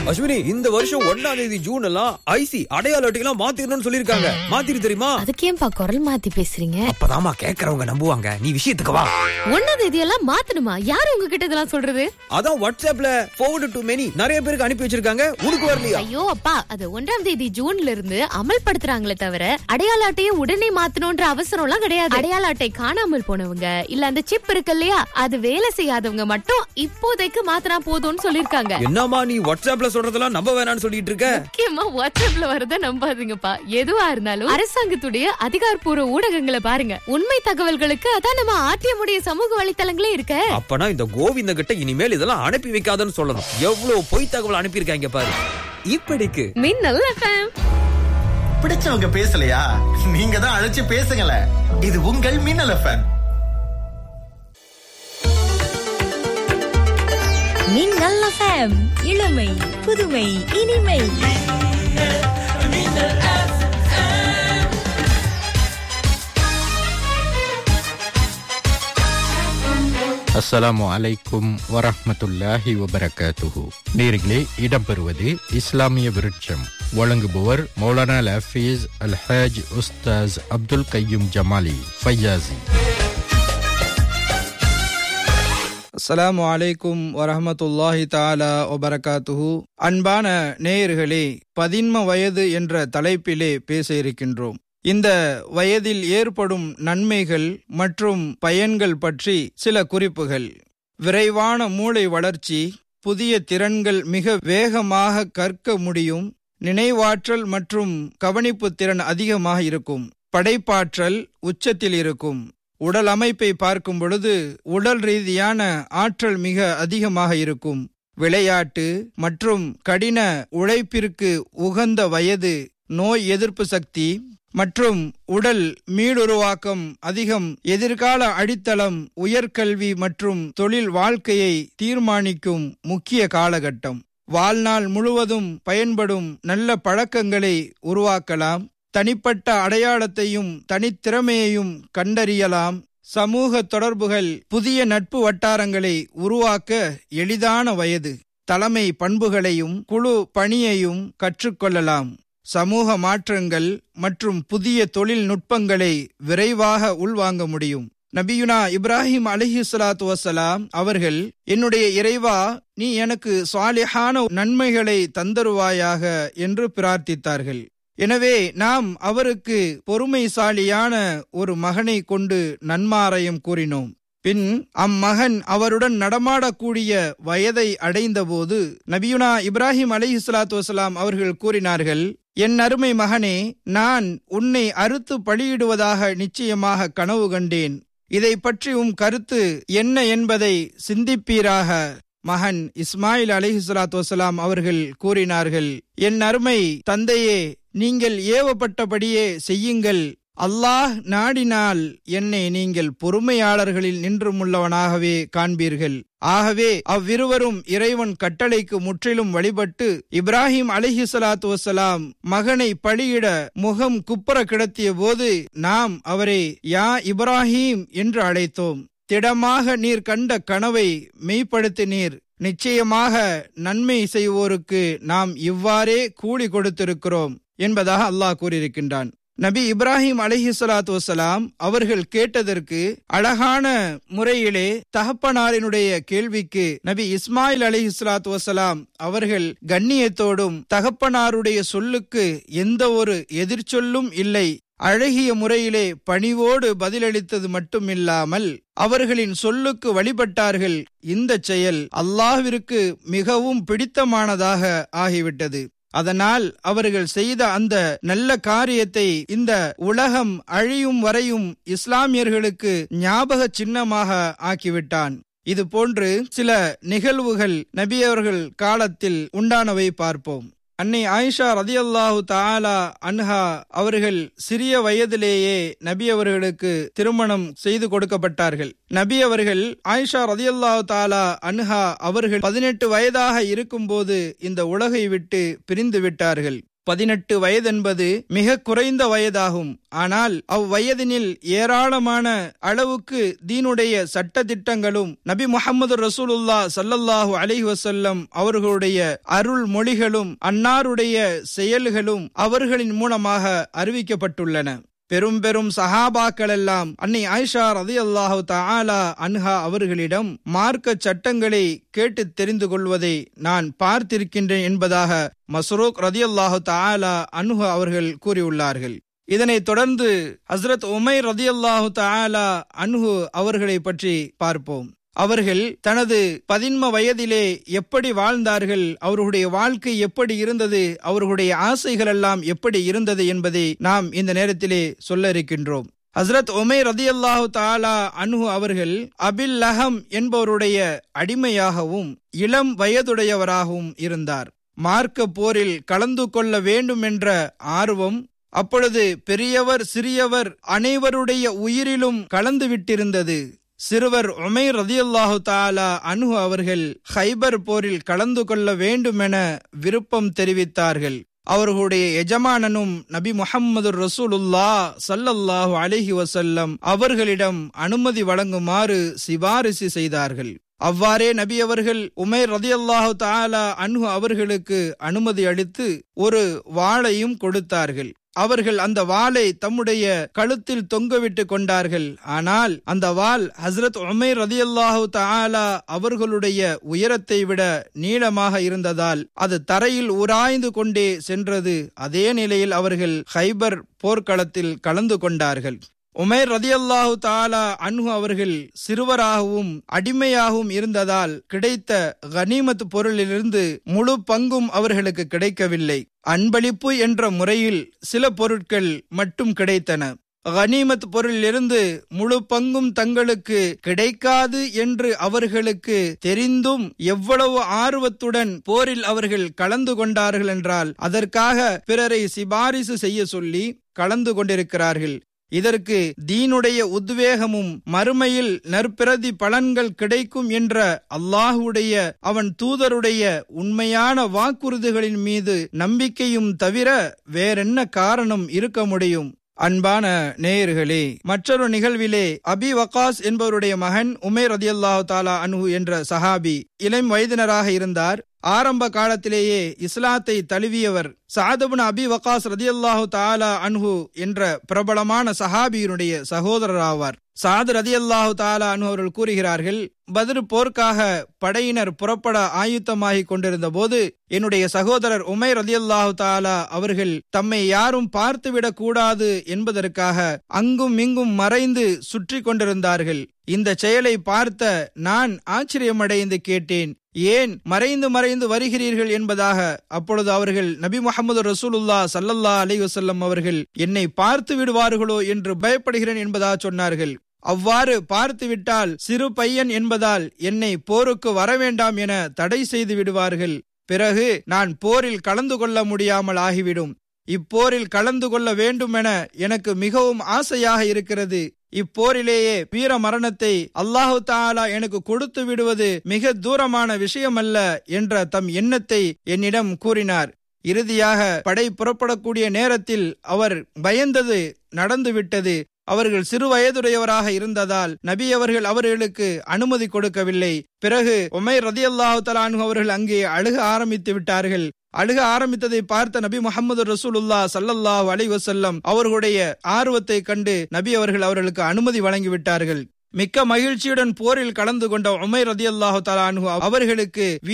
அஸ்வினி இந்த வருஷம் ஒன்னாம் தேதி ஜூன் எல்லாம் ஐசி அடையாள அட்டையெல்லாம் மாத்திரணும்னு சொல்லிருக்காங்க மாத்திரு தெரியுமா அதுக்கு ஏன்பா குரல் மாத்தி பேசுறீங்க அப்பதாமா கேக்குறவங்க நம்புவாங்க நீ விஷயத்துக்கு வா ஒன்னாம் தேதியெல்லாம் மாத்தணுமா யாரு உங்ககிட்ட இதெல்லாம் சொல்றது அதான் வாட்ஸ்அப்ல forward டு many நிறைய பேருக்கு அனுப்பி வச்சிருக்காங்க உனக்கு வரலையா ஐயோ அப்பா அது ஒன்றாம் தேதி ஜூன்ல இருந்து அமல்படுத்துறாங்களே தவிர அடையாள அட்டையை உடனே மாத்தணும்ன்ற அவசரம் எல்லாம் கிடையாது அடையாள அட்டை காணாமல் போனவங்க இல்ல அந்த சிப் இருக்கு இல்லையா அது வேலை செய்யாதவங்க மட்டும் இப்போதைக்கு மாத்தினா போதும்னு சொல்லிருக்காங்க என்னம்மா நீ வாட்ஸ்அப்ல சொல்றதெல்லாம் நம்ப வேணாம்னு சொல்லிட்டு இருக்க முக்கியமா வாட்ஸ்அப்ல வரத நம்பாதீங்கப்பா எதுவா இருந்தாலும் அரசாங்கத்துடைய அதிகாரப்பூர்வ ஊடகங்களை பாருங்க உண்மை தகவல்களுக்கு அதான் நம்ம ஆர்டிஎம்முடைய சமூக வலைத்தளங்களே இருக்க அப்பனா இந்த கோவிந்த கிட்ட இனிமேல் இதெல்லாம் அனுப்பி வைக்காதன்னு சொல்லணும் எவ்வளவு பொய் தகவல் அனுப்பியிருக்காங்க பாரு இப்படிக்கு மின்னல் எஃப்எம் பிடிச்சவங்க பேசலையா நீங்க தான் அழைச்சு பேசுங்களேன் இது உங்கள் மின்னல் எஃப்எம் மின்னல் எஃப்எம் இளமை புதுமை இனிமை அஸ்ஸலாமு அலைக்கும் வரஹ்மத்துல்லாஹி வபரகாத்துஹு நேர்களே இடம்பெறுவது இஸ்லாமிய விருட்சம் வழங்குபவர் மௌலானா லஃபீஸ் அல்ஹாஜ் உஸ்தாஸ் அப்துல் கையும் ஜமாலி ஃபையாசி அஸ்ஸலாமு அலைக்கும் வரஹமத்துல்லாஹி தாலா வபரகாத்துஹு அன்பான நேயர்களே பதின்ம வயது என்ற தலைப்பிலே பேச இருக்கின்றோம் இந்த வயதில் ஏற்படும் நன்மைகள் மற்றும் பயன்கள் பற்றி சில குறிப்புகள் விரைவான மூளை வளர்ச்சி புதிய திறன்கள் மிக வேகமாக கற்க முடியும் நினைவாற்றல் மற்றும் கவனிப்பு திறன் அதிகமாக இருக்கும் படைப்பாற்றல் உச்சத்தில் இருக்கும் உடல் அமைப்பை பார்க்கும் பொழுது உடல் ரீதியான ஆற்றல் மிக அதிகமாக இருக்கும் விளையாட்டு மற்றும் கடின உழைப்பிற்கு உகந்த வயது நோய் எதிர்ப்பு சக்தி மற்றும் உடல் மீளுருவாக்கம் அதிகம் எதிர்கால அடித்தளம் உயர்கல்வி மற்றும் தொழில் வாழ்க்கையை தீர்மானிக்கும் முக்கிய காலகட்டம் வாழ்நாள் முழுவதும் பயன்படும் நல்ல பழக்கங்களை உருவாக்கலாம் தனிப்பட்ட அடையாளத்தையும் தனித்திறமையையும் கண்டறியலாம் சமூக தொடர்புகள் புதிய நட்பு வட்டாரங்களை உருவாக்க எளிதான வயது தலைமை பண்புகளையும் குழு பணியையும் கற்றுக்கொள்ளலாம் சமூக மாற்றங்கள் மற்றும் புதிய தொழில்நுட்பங்களை விரைவாக உள்வாங்க முடியும் நபியுனா இப்ராஹிம் அலிஹி சலாத்து வசலாம் அவர்கள் என்னுடைய இறைவா நீ எனக்கு சாலிஹான நன்மைகளை தந்தருவாயாக என்று பிரார்த்தித்தார்கள் எனவே நாம் அவருக்கு பொறுமைசாலியான ஒரு மகனை கொண்டு நன்மாராயம் கூறினோம் பின் அம்மகன் அவருடன் நடமாடக்கூடிய வயதை அடைந்தபோது நபியுனா இப்ராஹிம் அலி இஸ்லாத்து வசலாம் அவர்கள் கூறினார்கள் என் அருமை மகனே நான் உன்னை அறுத்து பலியிடுவதாக நிச்சயமாக கனவு கண்டேன் இதை பற்றி உம் கருத்து என்ன என்பதை சிந்திப்பீராக மகன் இஸ்மாயில் அலிஹிஸ்லாத்து வசலாம் அவர்கள் கூறினார்கள் என் அருமை தந்தையே நீங்கள் ஏவப்பட்டபடியே செய்யுங்கள் அல்லாஹ் நாடினால் என்னை நீங்கள் பொறுமையாளர்களில் நின்றுமுள்ளவனாகவே காண்பீர்கள் ஆகவே அவ்விருவரும் இறைவன் கட்டளைக்கு முற்றிலும் வழிபட்டு இப்ராஹிம் அலிஹி சலாத்து வசலாம் மகனை பலியிட முகம் குப்புற கிடத்திய போது நாம் அவரை யா இப்ராஹிம் என்று அழைத்தோம் திடமாக நீர் கண்ட கனவை மெய்ப்படுத்தினீர் நிச்சயமாக நன்மை செய்வோருக்கு நாம் இவ்வாறே கூலி கொடுத்திருக்கிறோம் என்பதாக அல்லாஹ் கூறியிருக்கின்றான் நபி இப்ராஹிம் அலஹி சலாத்து வசலாம் அவர்கள் கேட்டதற்கு அழகான முறையிலே தகப்பனாரினுடைய கேள்விக்கு நபி இஸ்மாயில் அலஹி சலாத்து வசலாம் அவர்கள் கண்ணியத்தோடும் தகப்பனாருடைய சொல்லுக்கு எந்த ஒரு எதிர்ச்சொல்லும் இல்லை அழகிய முறையிலே பணிவோடு பதிலளித்தது மட்டுமில்லாமல் அவர்களின் சொல்லுக்கு வழிபட்டார்கள் இந்த செயல் அல்லாஹ்விற்கு மிகவும் பிடித்தமானதாக ஆகிவிட்டது அதனால் அவர்கள் செய்த அந்த நல்ல காரியத்தை இந்த உலகம் அழியும் வரையும் இஸ்லாமியர்களுக்கு ஞாபக சின்னமாக ஆக்கிவிட்டான் இது போன்று சில நிகழ்வுகள் நபி அவர்கள் காலத்தில் உண்டானவை பார்ப்போம் அன்னை ஆயிஷா ரதியல்லாஹு தாலா அன்ஹா அவர்கள் சிறிய வயதிலேயே நபி அவர்களுக்கு திருமணம் செய்து கொடுக்கப்பட்டார்கள் நபி அவர்கள் ஆயிஷா ரதியல்லாஹு தாலா அன்ஹா அவர்கள் பதினெட்டு வயதாக இருக்கும்போது இந்த உலகை விட்டு பிரிந்து விட்டார்கள் பதினெட்டு வயதென்பது மிக குறைந்த வயதாகும் ஆனால் அவ்வயதினில் ஏராளமான அளவுக்கு தீனுடைய சட்ட திட்டங்களும் நபி முகமது ரசூலுல்லா சல்லல்லாஹு அலைஹி வசல்லம் அவர்களுடைய அருள் மொழிகளும் அன்னாருடைய செயல்களும் அவர்களின் மூலமாக அறிவிக்கப்பட்டுள்ளன பெரும் பெரும் சஹாபாக்கள் எல்லாம் அன்னை ஆயிஷா ரதி அல்லாஹு தாலா அன்ஹா அவர்களிடம் மார்க்க சட்டங்களை கேட்டு தெரிந்து கொள்வதை நான் பார்த்திருக்கின்றேன் என்பதாக மஸ்ரூக் ரதி அல்லாஹு தாலா அன்ஹு அவர்கள் கூறியுள்ளார்கள் இதனைத் தொடர்ந்து ஹஸ்ரத் உமை ரதி அல்லாஹு தாலா அன்ஹு அவர்களை பற்றி பார்ப்போம் அவர்கள் தனது பதின்ம வயதிலே எப்படி வாழ்ந்தார்கள் அவர்களுடைய வாழ்க்கை எப்படி இருந்தது அவர்களுடைய ஆசைகள் எல்லாம் எப்படி இருந்தது என்பதை நாம் இந்த நேரத்திலே சொல்ல இருக்கின்றோம் ஹசரத் ஒமை ரதி அல்லாஹு தாலா அன்ஹு அவர்கள் அபில் லஹம் என்பவருடைய அடிமையாகவும் இளம் வயதுடையவராகவும் இருந்தார் மார்க்க போரில் கலந்து கொள்ள வேண்டும் என்ற ஆர்வம் அப்பொழுது பெரியவர் சிறியவர் அனைவருடைய உயிரிலும் கலந்து விட்டிருந்தது சிறுவர் உமை ரதியுல்லாஹு தாலா அன்ஹு அவர்கள் ஹைபர் போரில் கலந்து கொள்ள வேண்டுமென விருப்பம் தெரிவித்தார்கள் அவர்களுடைய எஜமானனும் நபி முஹம்மது ரசூலுல்லா சல்லல்லாஹு அலிஹி வசல்லம் அவர்களிடம் அனுமதி வழங்குமாறு சிபாரிசு செய்தார்கள் அவ்வாறே நபி அவர்கள் உமேர் ரதியல்லாஹு தாலா அன்ஹு அவர்களுக்கு அனுமதி அளித்து ஒரு வாளையும் கொடுத்தார்கள் அவர்கள் அந்த வாளை தம்முடைய கழுத்தில் தொங்கவிட்டு கொண்டார்கள் ஆனால் அந்த வாள் ஹசரத் உமேர் ரதியல்லாஹு தாலா அவர்களுடைய உயரத்தை விட நீளமாக இருந்ததால் அது தரையில் உராய்ந்து கொண்டே சென்றது அதே நிலையில் அவர்கள் ஹைபர் போர்க்களத்தில் கலந்து கொண்டார்கள் உமேர் ரதியல்லாஹு தாலா அன்ஹு அவர்கள் சிறுவராகவும் அடிமையாகவும் இருந்ததால் கிடைத்த கனிமத் பொருளிலிருந்து முழு பங்கும் அவர்களுக்கு கிடைக்கவில்லை அன்பளிப்பு என்ற முறையில் சில பொருட்கள் மட்டும் கிடைத்தன கனிமத் பொருளிலிருந்து முழு பங்கும் தங்களுக்கு கிடைக்காது என்று அவர்களுக்கு தெரிந்தும் எவ்வளவு ஆர்வத்துடன் போரில் அவர்கள் கலந்து கொண்டார்கள் என்றால் அதற்காக பிறரை சிபாரிசு செய்ய சொல்லி கலந்து கொண்டிருக்கிறார்கள் இதற்கு தீனுடைய உத்வேகமும் மறுமையில் நற்பிரதி பலன்கள் கிடைக்கும் என்ற அல்லாஹுடைய அவன் தூதருடைய உண்மையான வாக்குறுதிகளின் மீது நம்பிக்கையும் தவிர வேறென்ன காரணம் இருக்க முடியும் அன்பான நேயர்களே மற்றொரு நிகழ்விலே அபி வகாஸ் என்பவருடைய மகன் உமேர் ரதியல்லாஹு தாலா அன்ஹு என்ற சஹாபி இளம் வயதினராக இருந்தார் ஆரம்ப காலத்திலேயே இஸ்லாத்தை தழுவியவர் சாதபுன் அபி வகாஸ் ரதியல்லாஹு தாலா அன்ஹு என்ற பிரபலமான சஹாபியினுடைய சகோதரர் ஆவார் சாது ரதியல்லாஹு தாலா அன்ஹு அவர்கள் கூறுகிறார்கள் பதிரு போர்க்காக படையினர் புறப்பட ஆயுத்தமாகிக் கொண்டிருந்த போது என்னுடைய சகோதரர் உமை ரதியல்லாஹு தாலா அவர்கள் தம்மை யாரும் பார்த்துவிடக் கூடாது என்பதற்காக அங்கும் இங்கும் மறைந்து சுற்றி கொண்டிருந்தார்கள் இந்த செயலை பார்த்த நான் ஆச்சரியமடைந்து கேட்டேன் ஏன் மறைந்து மறைந்து வருகிறீர்கள் என்பதாக அப்பொழுது அவர்கள் நபி முகமது ரசூலுல்லா சல்லல்லா அலி வசல்லம் அவர்கள் என்னை பார்த்து விடுவார்களோ என்று பயப்படுகிறேன் என்பதாக சொன்னார்கள் அவ்வாறு பார்த்துவிட்டால் சிறு பையன் என்பதால் என்னை போருக்கு வரவேண்டாம் என தடை செய்து விடுவார்கள் பிறகு நான் போரில் கலந்து கொள்ள முடியாமல் ஆகிவிடும் இப்போரில் கலந்து கொள்ள வேண்டுமென எனக்கு மிகவும் ஆசையாக இருக்கிறது இப்போரிலேயே வீர மரணத்தை அல்லாஹு தாலா எனக்கு கொடுத்து விடுவது மிக தூரமான விஷயமல்ல என்ற தம் எண்ணத்தை என்னிடம் கூறினார் இறுதியாக படை புறப்படக்கூடிய நேரத்தில் அவர் பயந்தது நடந்துவிட்டது அவர்கள் சிறு வயதுடையவராக இருந்ததால் நபி அவர்கள் அவர்களுக்கு அனுமதி கொடுக்கவில்லை பிறகு உமை ரதி அல்லாஹு தலானு அவர்கள் அங்கே அழுக ஆரம்பித்து விட்டார்கள் அழுக ஆரம்பித்ததை பார்த்த நபி முகமது ரசூலுல்லா சல்லல்லாஹு அலை வசல்லம் அவர்களுடைய ஆர்வத்தை கண்டு நபி அவர்கள் அவர்களுக்கு அனுமதி வழங்கிவிட்டார்கள் மிக்க மகிழ்ச்சியுடன் போரில் கலந்து கொண்ட உமை ரதி அல்லாஹு தலானு அவர்களுக்கு